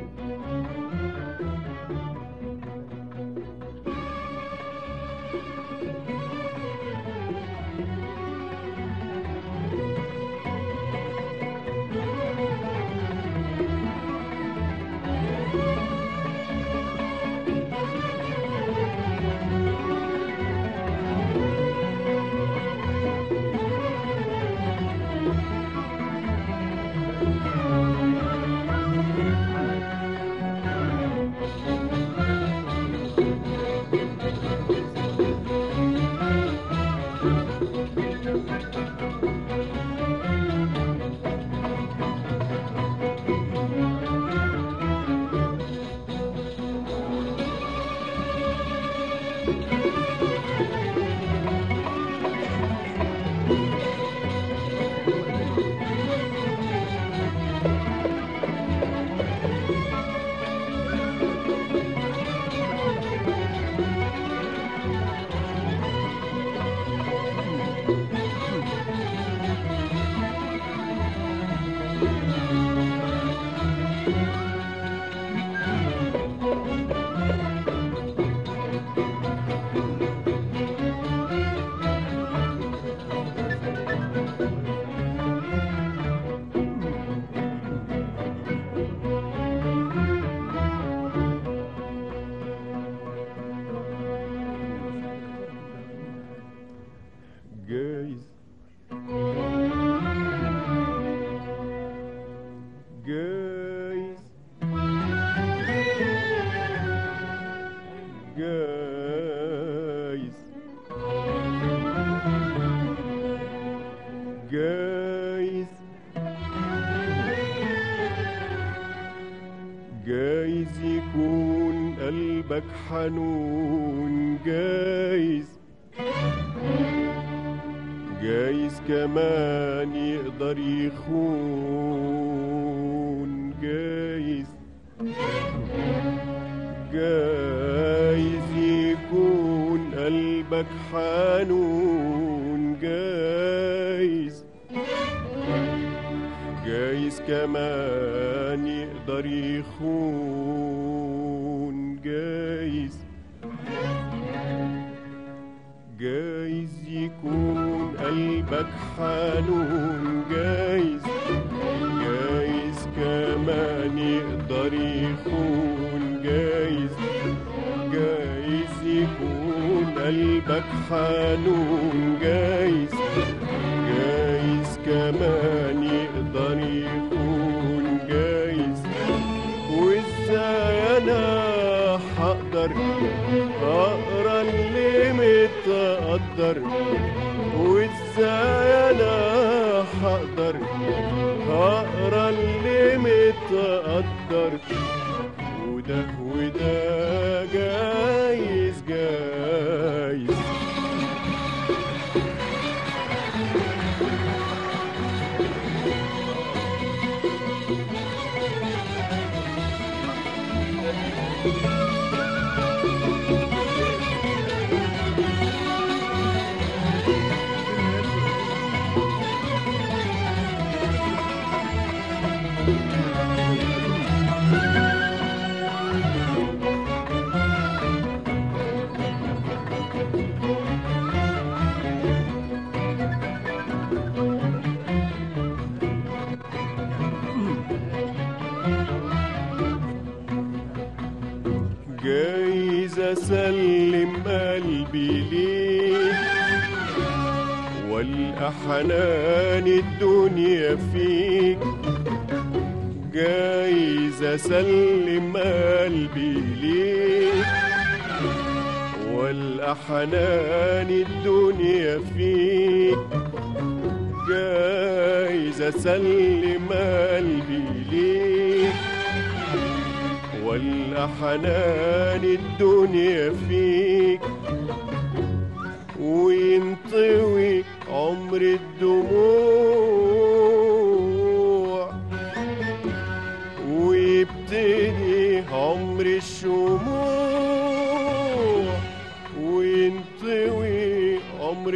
جايز جايز جايز جايز جايز يكون قلبك حنون جايز جايز كمان يقدر يخون جايز جايز يكون قلبك حنون جايز جايز كمان يقدر يخون جايز جايز يكون قلبك حنون جايز جايز كمان يقدر يخون جايز جايز يكون قلبك حنون جايز جايز كمان يقدر يكون جايز وازاي انا هقدر اقرا اللي متقدر وازاي انا هقدر اقرا اللي متقدر وده وده جايز جايز جايز اسلم قلبي ليك والقى حنان الدنيا فيك جايز اسلم قلبي ليك والقى حنان الدنيا فيك جايز اسلم قلبي ليك ولا حنان الدنيا فيك وينطوي عمر الدموع ويبتدي عمر الشموع وينطوي عمر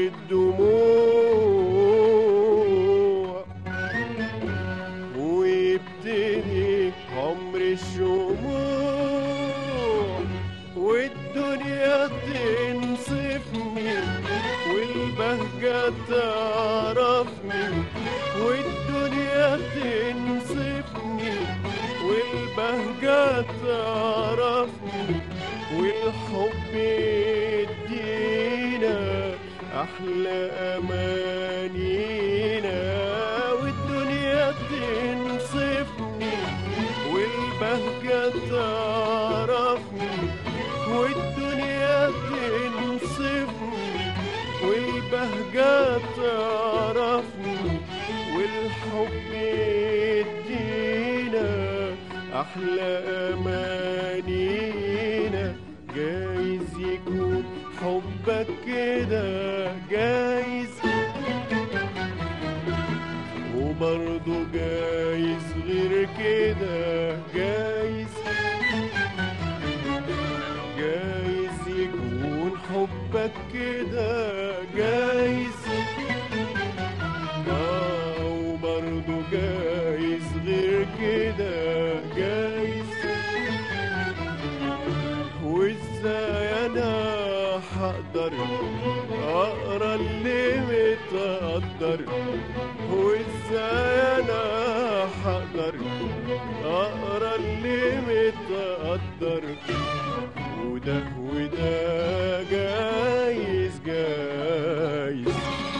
الدموع ويبتدي عمر الشموع والدنيا تنصفني والبهجة تعرفني والدنيا تنصفني والبهجة تعرفني والحب يدينا أحلى أمانينا والدنيا تنصفني والبهجة تعرفني والدنيا تنصفني والبهجة تعرفني والحب يدينا أحلى أمانينا جايز يكون حبك كده جايز وبرضه جايز غير كده جايز جايز يكون حبك كده جايز آه وبرضه جايز غير كده جايز وازاي انا هقدر اقرا اللي متقدر وازاي انا هقدر اقرا اللي متقدر وده وده جايز جايز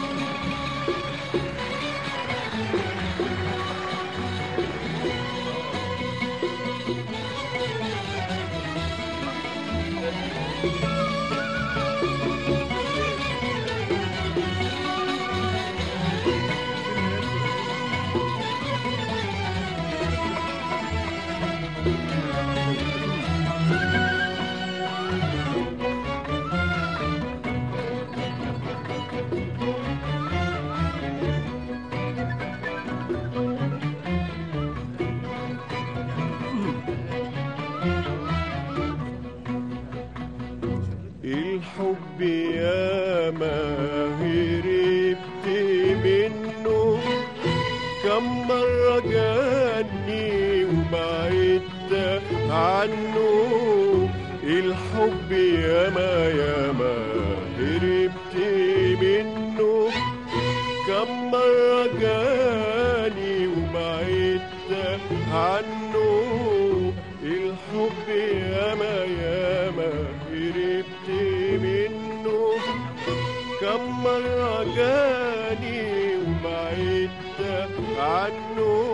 الحب يا ما هربت منه كم مرة جاني وبعدت عنه الحب يا ما يا ما هربت منه كم مرة جاني وبعدت عنه الحب يا ما يا ما هربت منه كم مرة جاني وبعدت عنه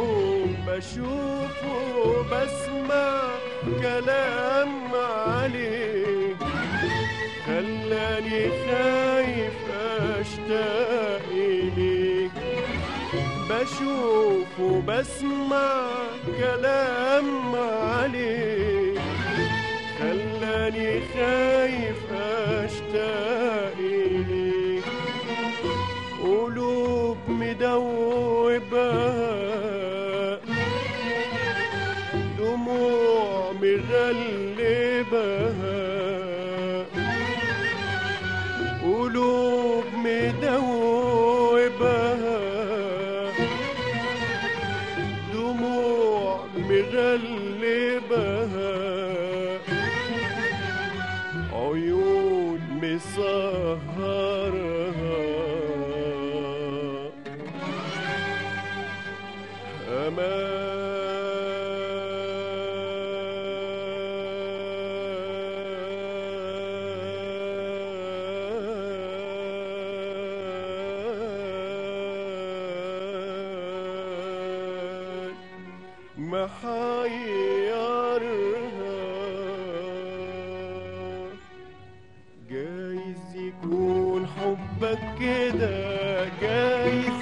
بشوفه بسمع كلام عليه خلاني خايف اشتاق إليك بشوف وبسمع كلام عليك خلاني خايف اشتاق إليك قلوب مدوبة دموع مغلبها قلوب مدوبها دموع مغلبها عيون مسهرها أمان محيرها جايز يكون حبك كده جايز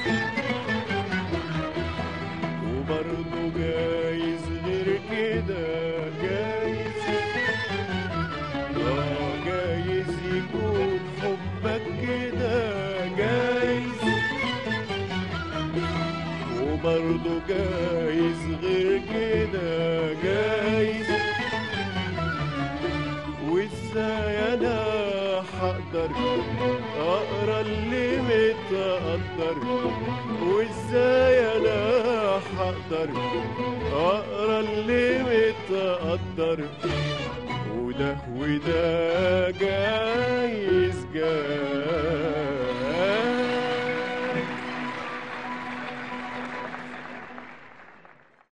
وبرضه جايز غير كده جايز اه جايز يكون حبك كده جايز وبرضه جايز غير كده جايز وازاي انا هقدر اقرا اللي متقدر وازاي انا هقدر اقرا اللي متقدر مقدر وده وده جايز جايز